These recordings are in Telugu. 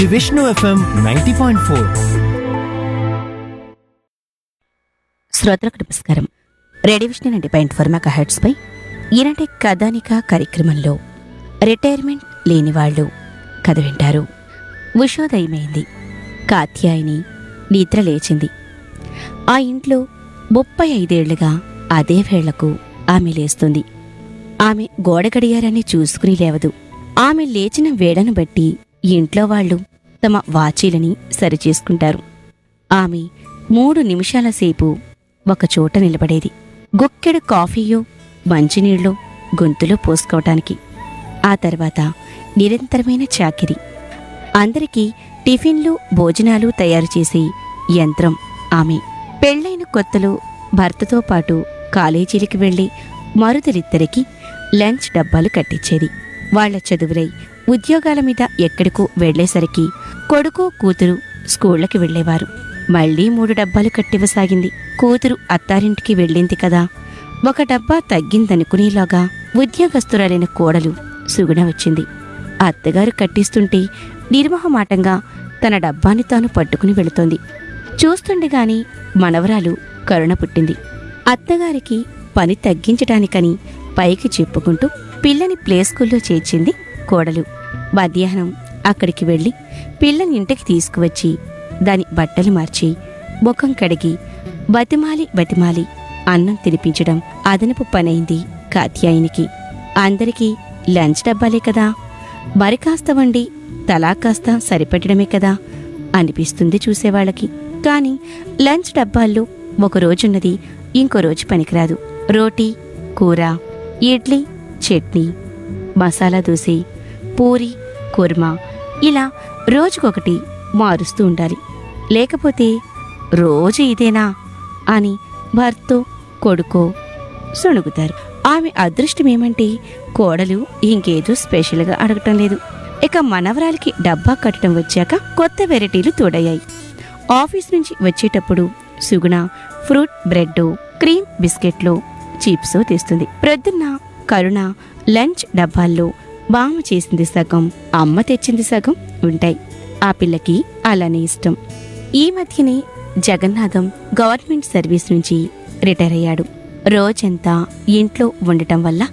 Vishnu FM ninety point four శ్రోతలకు నమస్కారం radio Vishnu ninety point four mega హెడ్స్పై ఈనాటి కథానిక కార్యక్రమంలో రిటైర్మెంట్ లేని వాళ్ళు కథ వింటారు ఉషోదయమైంది కాత్యాయని నిద్ర లేచింది ఆ ఇంట్లో ముప్పై ఐదేళ్లుగా అదే వేళకు ఆమె లేస్తుంది ఆమె గోడ గడియారాన్ని చూసుకుని లేవదు ఆమె లేచిన వేడను బట్టి ఇంట్లో వాళ్ళు తమ వాచీలని సరిచేసుకుంటారు ఆమె మూడు నిమిషాల సేపు ఒకచోట నిలబడేది గుక్కెడు కాఫీయో మంచినీళ్ళు గొంతులో పోసుకోవటానికి ఆ తర్వాత నిరంతరమైన చాకిరి అందరికీ టిఫిన్లు భోజనాలు తయారు చేసే యంత్రం ఆమె పెళ్లైన కొత్తలో భర్తతో పాటు కాలేజీలకి వెళ్లి మరుదలిద్దరికి లంచ్ డబ్బాలు కట్టించేది వాళ్ల చదువులై ఉద్యోగాల మీద ఎక్కడికో వెళ్లేసరికి కొడుకు కూతురు స్కూళ్ళకి వెళ్లేవారు మళ్లీ మూడు డబ్బాలు కట్టివ్వసాగింది కూతురు అత్తారింటికి వెళ్ళింది కదా ఒక డబ్బా తగ్గిందనుకునేలాగా ఉద్యోగస్తురాలైన కోడలు సుగుణ వచ్చింది అత్తగారు కట్టిస్తుంటే నిర్మోహమాటంగా తన డబ్బాని తాను పట్టుకుని వెళుతోంది చూస్తుండగాని మనవరాలు కరుణ పుట్టింది అత్తగారికి పని తగ్గించటానికని పైకి చెప్పుకుంటూ పిల్లని ప్లే స్కూల్లో చేర్చింది కోడలు మధ్యాహ్నం అక్కడికి వెళ్ళి పిల్లని ఇంటికి తీసుకువచ్చి దాని బట్టలు మార్చి ముఖం కడిగి బతిమాలి బతిమాలి అన్నం తినిపించడం అదనపు పనైంది కాత్యాయనికి అందరికీ లంచ్ డబ్బాలే కదా మరి కాస్త వండి తలా కాస్త సరిపెట్టడమే కదా అనిపిస్తుంది చూసేవాళ్ళకి కానీ లంచ్ డబ్బాల్లో ఒక రోజున్నది ఇంకో రోజు పనికిరాదు రోటీ కూర ఇడ్లీ చట్నీ మసాలా దోశ పూరి కుర్మా ఇలా రోజుకొకటి మారుస్తూ ఉండాలి లేకపోతే రోజు ఇదేనా అని భర్తో కొడుకో సొణుగుతారు ఆమె అదృష్టం ఏమంటే కోడలు ఇంకేదో స్పెషల్గా అడగటం లేదు ఇక మనవరాలికి డబ్బా కట్టడం వచ్చాక కొత్త వెరైటీలు తోడయ్యాయి ఆఫీస్ నుంచి వచ్చేటప్పుడు సుగుణ ఫ్రూట్ బ్రెడ్ క్రీమ్ బిస్కెట్లు చిప్స్ తెస్తుంది ప్రొద్దున్న కరుణ లంచ్ డబ్బాల్లో బామ్మ చేసింది సగం అమ్మ తెచ్చింది సగం ఉంటాయి ఆ పిల్లకి అలానే ఇష్టం ఈ మధ్యనే జగన్నాథం గవర్నమెంట్ సర్వీస్ నుంచి రిటైర్ అయ్యాడు రోజంతా ఇంట్లో ఉండటం వల్ల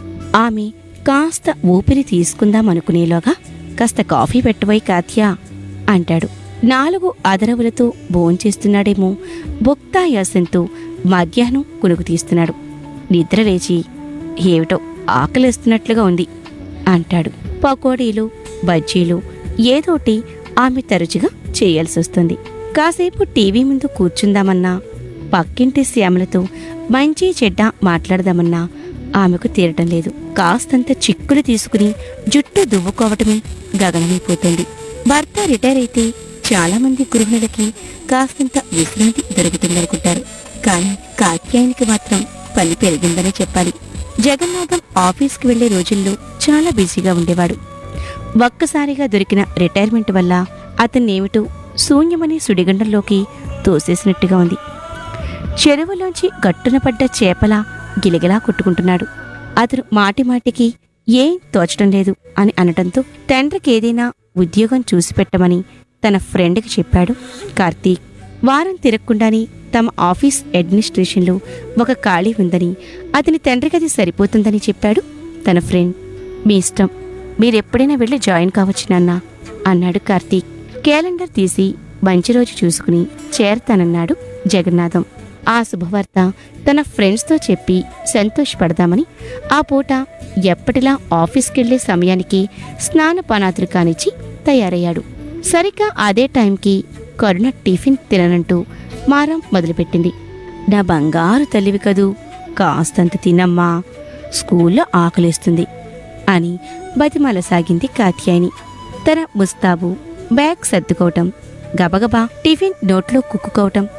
ఆమె కాస్త ఊపిరి తీసుకుందాం అనుకునేలోగా కాస్త కాఫీ పెట్టబోయి కాత్యా అంటాడు నాలుగు అదరవులతో భోంచేస్తున్నాడేమో భుక్తాయాసంతో మధ్యాహ్నం కునుకు తీస్తున్నాడు నిద్ర లేచి ఏమిటో ఆకలిస్తున్నట్లుగా ఉంది అంటాడు పకోడీలు బజ్జీలు ఏదోటి ఆమె తరచుగా చేయాల్సి వస్తుంది కాసేపు టీవీ ముందు కూర్చుందామన్నా పక్కింటి శ్యామలతో మంచి చెడ్డ మాట్లాడదామన్నా ఆమెకు తీరటం లేదు కాస్తంత చిక్కులు తీసుకుని జుట్టు దువ్వుకోవటమే గగనమైపోతుంది భర్త రిటైర్ అయితే చాలా మంది గృహిణులకి కాస్తంత విశ్రాంతి దొరుకుతుందనుకుంటారు కానీ కాత్యాయనికి మాత్రం పని పెరిగిందనే చెప్పాలి జగన్నాథం ఆఫీస్కి వెళ్లే రోజుల్లో చాలా బిజీగా ఉండేవాడు ఒక్కసారిగా దొరికిన రిటైర్మెంట్ వల్ల అతన్నేమిటో శూన్యమనే సుడిగండంలోకి తోసేసినట్టుగా ఉంది చెరువులోంచి గట్టున పడ్డ చేపలా గిలగిలా కొట్టుకుంటున్నాడు అతను మాటి మాటికి ఏం తోచడం లేదు అని అనటంతో తండ్రికి ఏదైనా ఉద్యోగం చూసి పెట్టమని తన ఫ్రెండ్కి చెప్పాడు కార్తీక్ వారం తిరగకుండానే తమ ఆఫీస్ అడ్మినిస్ట్రేషన్లో ఒక ఖాళీ ఉందని అతని తండ్రికి అది సరిపోతుందని చెప్పాడు తన ఫ్రెండ్ మీ ఇష్టం మీరెప్పుడైనా వెళ్ళి జాయిన్ కావచ్చు నాన్న అన్నాడు కార్తీక్ క్యాలెండర్ తీసి మంచి రోజు చూసుకుని చేరతానన్నాడు జగన్నాథం ఆ శుభవార్త తన ఫ్రెండ్స్తో చెప్పి సంతోషపడదామని ఆ పూట ఎప్పటిలా ఆఫీస్కెళ్లే సమయానికి స్నానపానాదులు కానిచ్చి తయారయ్యాడు సరిగ్గా అదే టైంకి కరుణ టిఫిన్ తిననంటూ మారం మొదలుపెట్టింది నా బంగారు తల్లివి కదూ కాస్తంత తినమ్మా స్కూల్లో ఆకలేస్తుంది అని బతిమాలసాగింది కాత్యాయని తన ముస్తాబు బ్యాగ్ సర్దుకోవటం గబగబా టిఫిన్ నోట్లో కుక్కుకోవటం